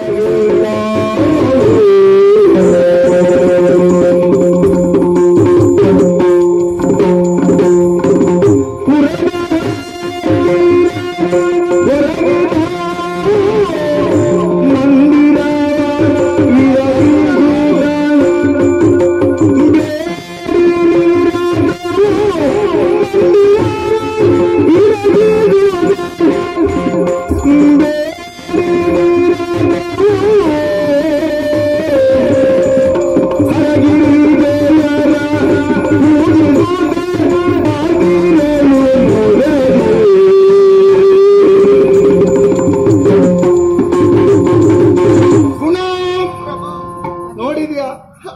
ಗುಣ ನೋಡಿದ್ಯಾ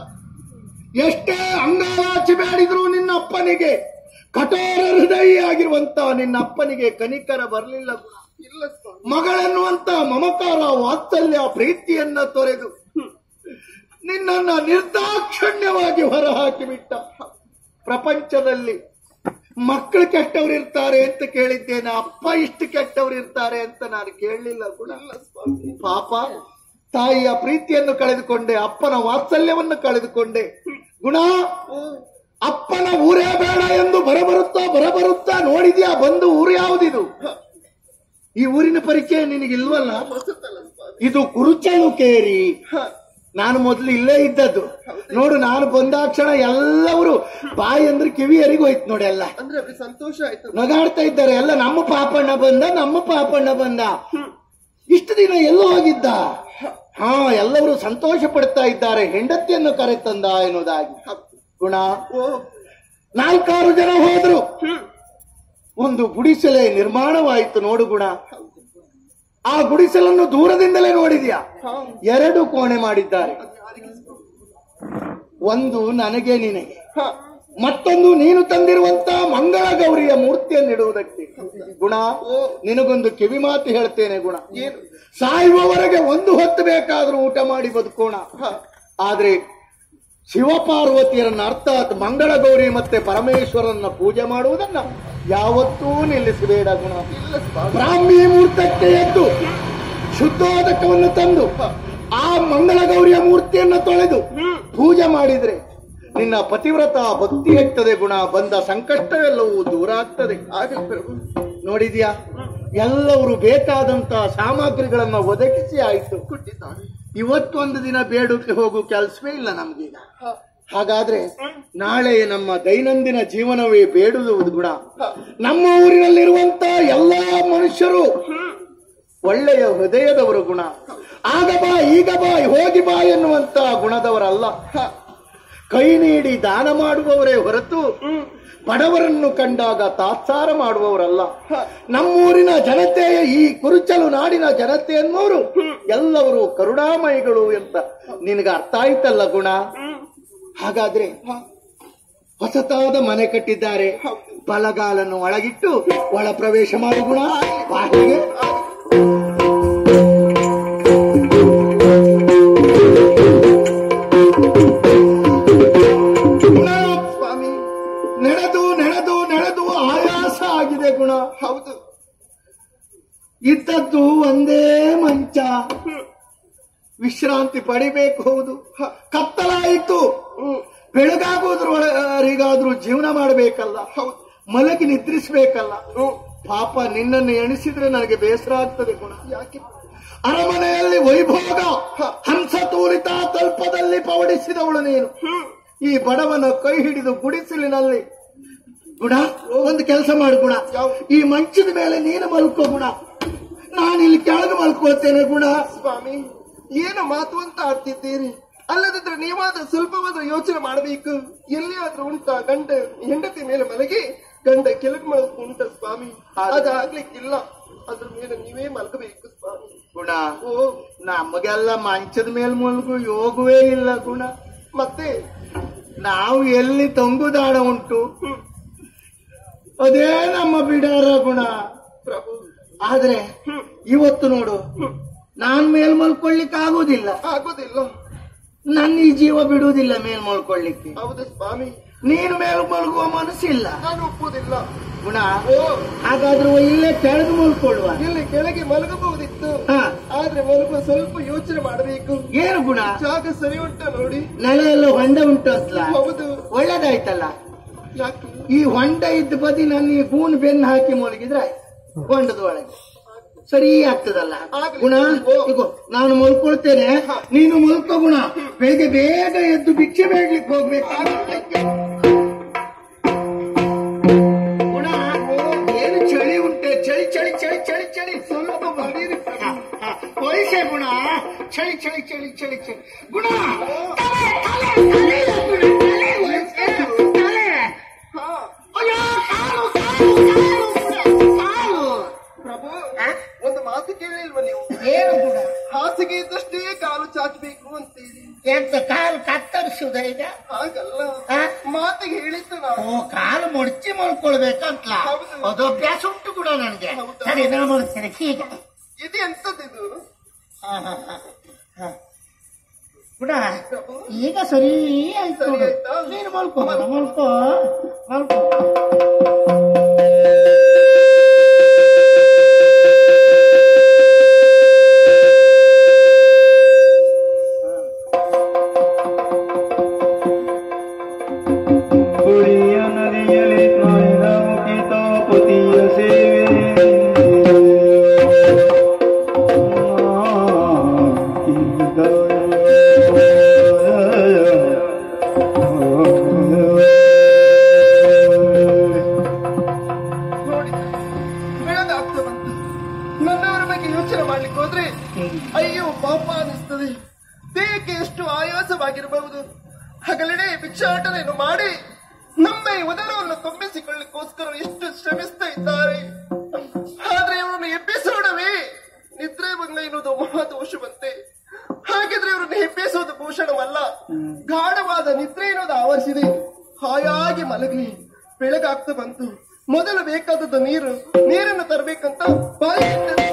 ಎಷ್ಟೇ ಅಂಗಾಲಾಚಿ ಬೇಡಿದ್ರು ನಿನ್ನ ಅಪ್ಪನಿಗೆ ಕಠೋರ ಹೃದಯ ಆಗಿರುವಂತ ನಿನ್ನ ಅಪ್ಪನಿಗೆ ಕನಿಕರ ಬರಲಿಲ್ಲ ಇಲ್ಲ ಸ್ವಾಮಿ ಮಗಳೆನ್ನುವಂತ ಮಮಕಾರ ವಾತ್ಸಲ್ಯ ಪ್ರೀತಿಯನ್ನ ತೊರೆದು ನಿನ್ನನ್ನ ನಿರ್ದಾಕ್ಷಣ್ಯವಾಗಿ ಹೊರಹಾಕಿ ಬಿಟ್ಟ ಪ್ರಪಂಚದಲ್ಲಿ ಮಕ್ಕಳು ಕೆಟ್ಟವ್ರು ಇರ್ತಾರೆ ಅಂತ ಕೇಳಿದ್ದೇನೆ ಅಪ್ಪ ಇಷ್ಟು ಕೆಟ್ಟವ್ರು ಇರ್ತಾರೆ ಅಂತ ನಾನು ಕೇಳಲಿಲ್ಲ ಕೂಡ ಪಾಪ ತಾಯಿಯ ಪ್ರೀತಿಯನ್ನು ಕಳೆದುಕೊಂಡೆ ಅಪ್ಪನ ವಾತ್ಸಲ್ಯವನ್ನು ಕಳೆದುಕೊಂಡೆ ಗುಣ ಅಪ್ಪನ ಊರೇ ಬೇಡ ಎಂದು ಬರಬರುತ್ತಾ ಬರಬರುತ್ತಾ ನೋಡಿದ್ಯಾ ಬಂದು ಊರು ಯಾವುದಿದು ಈ ಊರಿನ ಪರಿಚಯ ನಿನಗಿಲ್ವಲ್ಲ ಹೊಸತಲ್ಲ ಸ್ವಾಮಿ ಇದು ಕುರುಚಲು ಕೇರಿ ನಾನು ಮೊದಲು ಇಲ್ಲೇ ಇದ್ದದ್ದು ನೋಡು ನಾನು ಬಂದಾಕ್ಷಣ ಎಲ್ಲವರು ಬಾಯಿ ಅಂದ್ರೆ ಕಿವಿ ಹೋಯ್ತು ನೋಡಿ ಎಲ್ಲ ಅಂದ್ರೆ ಅವ್ರಿಗೆ ಸಂತೋಷ ಆಯ್ತು ನಗಾಡ್ತಾ ಇದ್ದಾರೆ ಎಲ್ಲ ನಮ್ಮ ಪಾಪಣ್ಣ ಬಂದ ನಮ್ಮ ಪಾಪಣ್ಣ ಬಂದ ಇಷ್ಟು ದಿನ ಎಲ್ಲೋ ಹೋಗಿದ್ದ ಹಾ ಎಲ್ಲರೂ ಸಂತೋಷ ಪಡ್ತಾ ಇದ್ದಾರೆ ಹೆಂಡತಿಯನ್ನು ಕರೆತಂದ ಎನ್ನುವುದಾಗಿ ಗುಣ ಓ ನಾಲ್ಕಾರು ಜನ ಹೋದ್ರು ಒಂದು ಗುಡಿಸಲೆ ನಿರ್ಮಾಣವಾಯಿತು ನೋಡು ಗುಣ ಆ ಗುಡಿಸಲನ್ನು ದೂರದಿಂದಲೇ ನೋಡಿದ್ಯಾ ಹಾ ಎರಡು ಕೋಣೆ ಮಾಡಿದ್ದಾರೆ ಒಂದು ನನಗೆ ನಿನಗೆ ಹಾ ಮತ್ತೊಂದು ನೀನು ತಂದಿರುವಂತ ಮಂಗಳ ಗೌರಿಯ ಮೂರ್ತಿಯನ್ನಿಡುವುದಕ್ಕೆ ಗುಣ ನಿನಗೊಂದು ಕಿವಿ ಮಾತು ಹೇಳ್ತೇನೆ ಗುಣ ಏನು ಸಾಯುವವರೆಗೆ ಒಂದು ಹೊತ್ತು ಬೇಕಾದ್ರೂ ಊಟ ಮಾಡಿ ಬದುಕೋಣ ಆದ್ರೆ ಶಿವಪಾರ್ವತಿಯರನ್ನ ಅರ್ಥಾತ್ ಮಂಗಳ ಗೌರಿ ಮತ್ತೆ ಪರಮೇಶ್ವರನ್ನ ಪೂಜೆ ಮಾಡುವುದನ್ನ ಯಾವತ್ತೂ ನಿಲ್ಲಿಸಬೇಡ ಗುಣ ಇಲ್ಲ ಸ್ವಾಮಿ ಬ್ರಾಹ್ಮಿ ಮುಹೂರ್ತಕ್ಕೆ ಎದ್ದು ಶುದ್ಧೋದಕವನ್ನು ತಂದು ಆ ಮಂಗಳ ಗೌರಿಯ ಮೂರ್ತಿಯನ್ನ ತೊಳೆದು ಪೂಜೆ ಮಾಡಿದ್ರೆ ನಿನ್ನ ಪತಿವ್ರತ ಭಕ್ತಿ ಹೆಚ್ಚುತ್ತದೆ ಗುಣ ಬಂದ ಸಂಕಷ್ಟವೆಲ್ಲವೂ ದೂರ ಆಗ್ತದೆ ಆಗಲಿ ಪ್ರಭು ನೋಡಿದ್ಯಾ ಎಲ್ಲವರು ಬೇಕಾದಂತ ಸಾಮಗ್ರಿಗಳನ್ನ ಒದಗಿಸಿ ಆಯ್ತು ಕೊಟ್ಟಿದ್ದಾನೆ ಇವತ್ತು ಒಂದು ದಿನ ಬೇಡಕ್ಕೆ ಹೋಗು ಕೆಲಸವೇ ಇಲ್ಲ ನಮ್ಗೀಗ ಹಾಗಾದ್ರೆ ನಾಳೆ ನಮ್ಮ ದೈನಂದಿನ ಜೀವನವೇ ಬೇಡುವುದು ಗುಣ ನಮ್ಮ ಊರಿನಲ್ಲಿರುವಂತ ಎಲ್ಲಾ ಮನುಷ್ಯರು ಒಳ್ಳೆಯ ಹೃದಯದವರು ಗುಣ ಆಗ ಬಾ ಈಗ ಬಾ ಹೋಗಿ ಬಾ ಎನ್ನುವಂತ ಗುಣದವರಲ್ಲ ಕೈ ನೀಡಿ ದಾನ ಮಾಡುವವರೇ ಹೊರತು ಬಡವರನ್ನು ಕಂಡಾಗ ತಾತ್ಸಾರ ಮಾಡುವವರಲ್ಲ ನಮ್ಮೂರಿನ ಜನತೆಯ ಈ ಕುರುಚಲು ನಾಡಿನ ಜನತೆ ಎನ್ನುವರು ಎಲ್ಲವರು ಕರುಣಾಮಯಿಗಳು ಅಂತ ನಿನಗೆ ಅರ್ಥ ಆಯ್ತಲ್ಲ ಗುಣ ಹಾಗಾದ್ರೆ ಹೊಸತಾದ ಮನೆ ಕಟ್ಟಿದ್ದಾರೆ ಬಲಗಾಲನ್ನು ಒಳಗಿಟ್ಟು ಒಳ ಪ್ರವೇಶ ಮಾಡು ಗುಣ ಬಾಗಿಲಿಗೆ ಗುಣ ಸ್ವಾಮಿ ನಡೆದು ನಡೆದು ನಡೆದು ಆಯಾಸ ಆಗಿದೆ ಗುಣ ಹೌದು ಇದ್ದದ್ದು ಒಂದೇ ಮಂಚ ವಿಶ್ರಾಂತಿ ಪಡಿಬೇಕು ಹೌದು ಹ, ಕತ್ತಲಾಯಿತು ಬೆಳಗಾಗೋದ್ರೊಳಗಾದ್ರೂ ಜೀವನ ಮಾಡಬೇಕಲ್ಲ ಹೌದು ಮಲಗಿ ನಿದ್ರಿಸ್ಬೇಕಲ್ಲ ಪಾಪ ನಿನ್ನನ್ನು ಎಣಿಸಿದ್ರೆ ನನಗೆ ಬೇಸರ ಆಗ್ತದೆ ಗುಣ ಯಾಕೆ ಅರಮನೆಯಲ್ಲಿ ವೈಭೋಗ ಹಂಸ ತೂರಿತ ತಲ್ಪದಲ್ಲಿ ಪವಡಿಸಿದವಳು ನೀನು ಈ ಬಡವನ ಕೈ ಹಿಡಿದು ಗುಡಿಸಲಿನಲ್ಲಿ ಗುಣ ಒಂದು ಕೆಲಸ ಮಾಡು ಗುಣ ಈ ಮಂಚದ ಮೇಲೆ ನೀನು ಮಲ್ಕೋ ಗುಣ ನಾನು ಇಲ್ಲಿ ಕೆಳಗೆ ಮಲ್ಕೊಳ್ತೇನೆ ಗುಣ ಸ್ವಾಮಿ ಏನು ಮಾತು ಅಂತ ಆಡ್ತಿದ್ದೀರಿ ಅಲ್ಲದಿದ್ರೆ ನೀವಾದ್ರೂ ಸ್ವಲ್ಪವಾದ್ರೂ ಯೋಚನೆ ಮಾಡಬೇಕು ಎಲ್ಲಿಯಾದ್ರೂ ಉಂಟಾ ಗಂಡ ಹೆಂಡತಿ ಮೇಲೆ ಮಲಗಿ ಗಂಡ ಕೆಳಗೆ ಮಲಗ ಉಂಟ ಸ್ವಾಮಿ ಅದಾಗ್ಲಿಕ್ಕಿಲ್ಲ ಅದ್ರ ಮೇಲೆ ನೀವೇ ಮಲಗಬೇಕು ಸ್ವಾಮಿ ಗುಣ ಓ ನಮಗೆಲ್ಲ ಮಂಚದ ಮೇಲೆ ಮಲ್ಗು ಯೋಗವೇ ಇಲ್ಲ ಗುಣ ಮತ್ತೆ ನಾವು ಎಲ್ಲಿ ತಂಗುದಾಣ ಉಂಟು ಅದೇ ನಮ್ಮ ಬಿಡಾರ ಗುಣ ಪ್ರಭು ಆದ್ರೆ ಇವತ್ತು ನೋಡು ನಾನ್ ಮೇಲ್ ಮಲ್ಕೊಳ್ಳಿಕ್ಕೆ ಆಗುದಿಲ್ಲ ಆಗೋದಿಲ್ಲ ನನ್ನ ಈ ಜೀವ ಬಿಡುವುದಿಲ್ಲ ಮೇಲ್ ಮಲ್ಕೊಳ್ಳಿಕ್ಕೆ ಹೌದು ಸ್ವಾಮಿ ನೀನು ಮೇಲೆ ಮಲಗುವ ಮನಸ್ಸಿಲ್ಲ ನಾನು ಒಪ್ಪುವುದಿಲ್ಲ ಗುಣ ಓ ಹಾಗಾದ್ರೂ ಇಲ್ಲೇ ಕೆಳಗೆ ಮಲ್ಕೊಳ್ಳುವ ಇಲ್ಲಿ ಕೆಳಗೆ ಮಲಗಬಹುದಿತ್ತು ಹಾ ಆದ್ರೆ ಮಲಗುವ ಸ್ವಲ್ಪ ಯೋಚನೆ ಮಾಡಬೇಕು ಏನು ಗುಣ ಜಾಗ ಸರಿ ಉಂಟ ನೋಡಿ ನೆಲೆಯಲ್ಲೂ ಹೊಂಡ ಉಂಟು ಅತ್ಲ ಹೌದು ಒಳ್ಳೇದಾಯ್ತಲ್ಲ ಯಾಕೆ ಈ ಹೊಂಡ ಇದ್ದ ಬದಿ ನಾನು ಈ ಗೂನ್ ಬೆನ್ನು ಹಾಕಿ ಮಲಗಿದ್ರೆ ಆಯ್ತು ಹೊಂಡದ ಒಳಗೆ ಸರಿ ಆಗ್ತದಲ್ಲ ಆಗ್ಲಿ. ಗುಣ ಓ. ಇಗೋ ನಾನು ಮಲ್ಕೊಳ್ತೇನೆ ನೀನು ಮಲ್ಕೋ ಗುಣ ಬೆಳಿಗ್ಗೆ ಬೇಗ ಎದ್ದು ಭಿಕ್ಷೆ ಬೇಡ್ಲಿಕ್ಕೆ ಹೋಗ್ಬೇಕು ಗುಣ ಏನು ಚಳಿ ಉಂಟೆ ಚಳಿ ಚಳಿ ಚಳಿ ಚಳಿ ಚಳಿ ಸ್ವಲ್ಪ ಬರೀರಿ ವಯಸ್ಸೇ ಗುಣ ಚಳಿ ಚಳಿ ಚಳಿ ಚಳಿ ಚಳಿ ಗುಣ ತಲೆ, ತಲೆ, ತಲೆ, ಗುಣ, ತಲೆ, ವಯಸ್ಸೇ, ತಲೆ. ಹಾ ಅಯ್ಯೋ, ಕಾಲು, ಕಾಲು, ಕಾಲು, ಗುಣ, ಕಾಲು. ಪ್ರಭು ಆ? ಒಂದು ಮಾತು ಕೇಳಿಲ್ವ ನೀವು ಏನು ಗುಣ ಹಾಸಿಗೆ ಇದ್ದಷ್ಟೇ ಕಾಲು ಚಾಚಬೇಕು ಅಂತೀರಿ ಎಂತ ಕಾಲು ಕತ್ತರಿಸುದ ಈಗ ಹಾಗಲ್ಲ ಆ? ಮಾತಿಗೆ ಹೇಳಿದ್ದು ನಾವು ಓ ಕಾಲು ಮುಡ್ಚಿ ಮಲ್ಕೊಳ್ಬೇಕಂತ ಹೌದು. ಅದು ಅಭ್ಯಾಸ ಉಂಟು ಕೂಡ ನನಗೆ ಹೌದಾ? ಸರಿ ನಾನು ಮಾಡ್ತೇನೆ ಈಗ ಇದು ಎಂತದಿದು ಹಾ, ಹಾ, ಹಾ, ಹಾ. ಗುಣ ಪ್ರಭು ಈಗ ಸರಿ ಆಯ್ತು ಸರಿ ನೋಡು. ಆಯ್ತಾ? ನೀನು ಮಲ್ಕೋ ಗುಣ, ಮಲ್ಕೋ ಮಲ್ಕೋ ಕುರಿಯ ನದಿಯಲ್ಲಿ ಸ್ನಾನ ಮುಗಿತ ಪತಿಯ ಸೇವೆ ನೋಡಿ ಬೆಳೆದಾಗ್ತಾ ಬಂತು ನನ್ನವರ ಬಗ್ಗೆ ಯೋಚನೆ ಮಾಡ್ಲಿಕ್ಕೆ ಹೋದ್ರೆ ಅಯ್ಯೋ ಪಾಪ ಅನಿಸ್ತದೆ ದೇಹಕ್ಕೆ ಎಷ್ಟು ಆಯಾಸವಾಗಿರಬಹುದು ಹಗಲಿಡೇ ಭಿಕ್ಷಾಟನೆಯನ್ನು ಮಾಡಿ ನಮ್ಮ ಈ ಉದರವನ್ನು ತುಂಬಿಸಿಕೊಳ್ಳಿಕ್ಕೋಸ್ಕರ ಎಷ್ಟು ಶ್ರಮಿಸ್ತಾ ಇದ್ದಾರೆ ಆದ್ರೆ ಇವರನ್ನು ಎಬ್ಬಿಸೋಣವೇ ನಿದ್ರೆ ಬಂಗ ಎನ್ನುವುದು ಮಹಾದೋಷವಂತೆ ಹಾಗಿದ್ರೆ ಇವರನ್ನು ಎಬ್ಬಿಸೋದು ಭೂಷಣವಲ್ಲ ಗಾಢವಾದ ನಿದ್ರೆ ಎನ್ನುವುದು ಆವರಿಸಿದೆ ಹಾಯಾಗಿ ಮಲಗಲಿ ಬೆಳಗಾಗ್ತಾ ಬಂತು ಮೊದಲು ಬೇಕಾದದ್ದು ನೀರು ನೀರನ್ನು ತರಬೇಕಂತ ಬಾಯಿ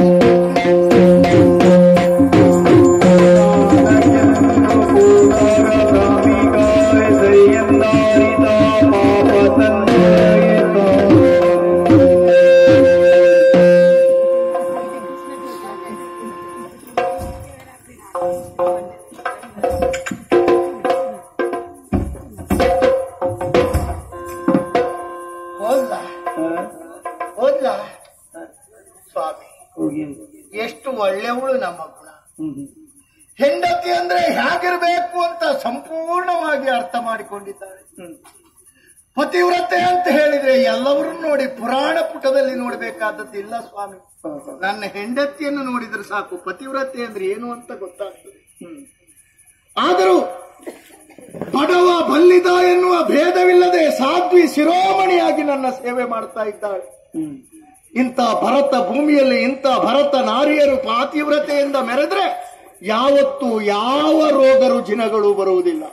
ಹೋದ್ಲ ಹೋದ್ಲ ಸ್ವಾಮಿ ಹೋಗಿ ಎಷ್ಟು ಒಳ್ಳೆಯವಳು ನಮ್ಮ ಗುಣ ಹೆಂಡತಿ ಅಂದ್ರೆ ಹೇಗಿರ್ಬೇಕು ಅಂತ ಸಂಪೂರ್ಣವಾಗಿ ಅರ್ಥ ಮಾಡಿಕೊಂಡಿದ್ದಾರೆ ಪತಿವ್ರತೆ ಅಂತ ಹೇಳಿದ್ರೆ ಎಲ್ಲವರನ್ನು ನೋಡಿ ಪುರಾಣ ಪುಟದಲ್ಲಿ ನೋಡಬೇಕಾದದ್ದು ಇಲ್ಲ ಸ್ವಾಮಿ ನನ್ನ ಹೆಂಡತಿಯನ್ನು ನೋಡಿದ್ರೆ ಸಾಕು ಪತಿವ್ರತೆ ಅಂದ್ರೆ ಏನು ಅಂತ ಗೊತ್ತಾಗ್ತದೆ ಆದರೂ ಬಡವ ಬಲ್ಲಿದ ಎನ್ನುವ ಭೇದವಿಲ್ಲದೆ ಸಾಧ್ವಿ ಶಿರೋಮಣಿಯಾಗಿ ನನ್ನ ಸೇವೆ ಮಾಡ್ತಾ ಇದ್ದಾಳೆ ಇಂಥ ಭರತ ಭೂಮಿಯಲ್ಲಿ ಇಂಥ ಭರತ ನಾರಿಯರು ಪಾತಿವ್ರತೆಯಿಂದ ಮೆರೆದ್ರೆ ಯಾವತ್ತು ಯಾವ ರೋಗ ರುಜಿನಗಳು ಬರುವುದಿಲ್ಲ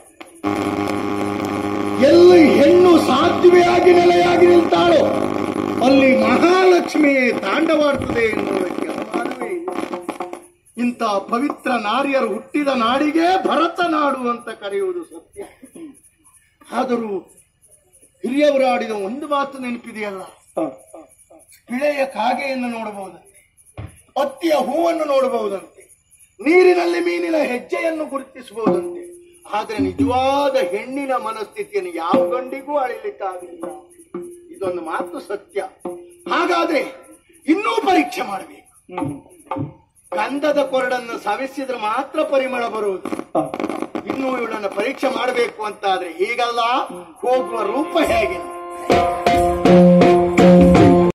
ಎಲ್ಲಿ ಹೆಣ್ಣು ಸಾಧ್ವಿಯಾಗಿ ನೆಲೆಯಾಗಿ ನಿಲ್ತಾಳೋ ಅಲ್ಲಿ ಮಹಾಲಕ್ಷ್ಮಿಯೇ ತಾಂಡವಾಡ್ತದೆ ಎನ್ನುವುದಕ್ಕೆ ಅನುಮಾನವೇ ಇಲ್ಲ ಇಂಥ ಪವಿತ್ರ ನಾರಿಯರು ಹುಟ್ಟಿದ ನಾಡಿಗೆ ಭರತ ನಾಡು ಅಂತ ಕರೆಯುವುದು ಸತ್ಯ ಆದರೂ ಹಿರಿಯವರು ಆಡಿದ ಒಂದು ಮಾತು ನೆನಪಿದೆಯಲ್ಲ ಪಿಳೆಯ ಕಾಗೆಯನ್ನು ನೋಡಬಹುದಂತೆ ಹತ್ತಿಯ ಹೂವನ್ನು ನೋಡಬಹುದಂತೆ ನೀರಿನಲ್ಲಿ ಮೀನಿನ ಹೆಜ್ಜೆಯನ್ನು ಗುರುತಿಸಬಹುದಂತೆ ಆದ್ರೆ ನಿಜವಾದ ಹೆಣ್ಣಿನ ಮನಸ್ಥಿತಿಯನ್ನು ಯಾವ ಗಂಡಿಗೂ ಅಳಿಲಿಕ್ಕಾಗಲಿಲ್ಲ ಇದೊಂದು ಮಾತು ಸತ್ಯ ಹಾಗಾದ್ರೆ ಇನ್ನೂ ಪರೀಕ್ಷೆ ಮಾಡಬೇಕು ಗಂಧದ ಕೊರಡನ್ನು ಸವಿಸಿದ್ರೆ ಮಾತ್ರ ಪರಿಮಳ ಬರುವುದು ಇನ್ನೂ ಇವಳನ್ನು ಪರೀಕ್ಷೆ ಮಾಡಬೇಕು ಅಂತಾದ್ರೆ ಹೀಗಲ್ಲ ಹೋಗುವ ರೂಪ ಹೇಗೆ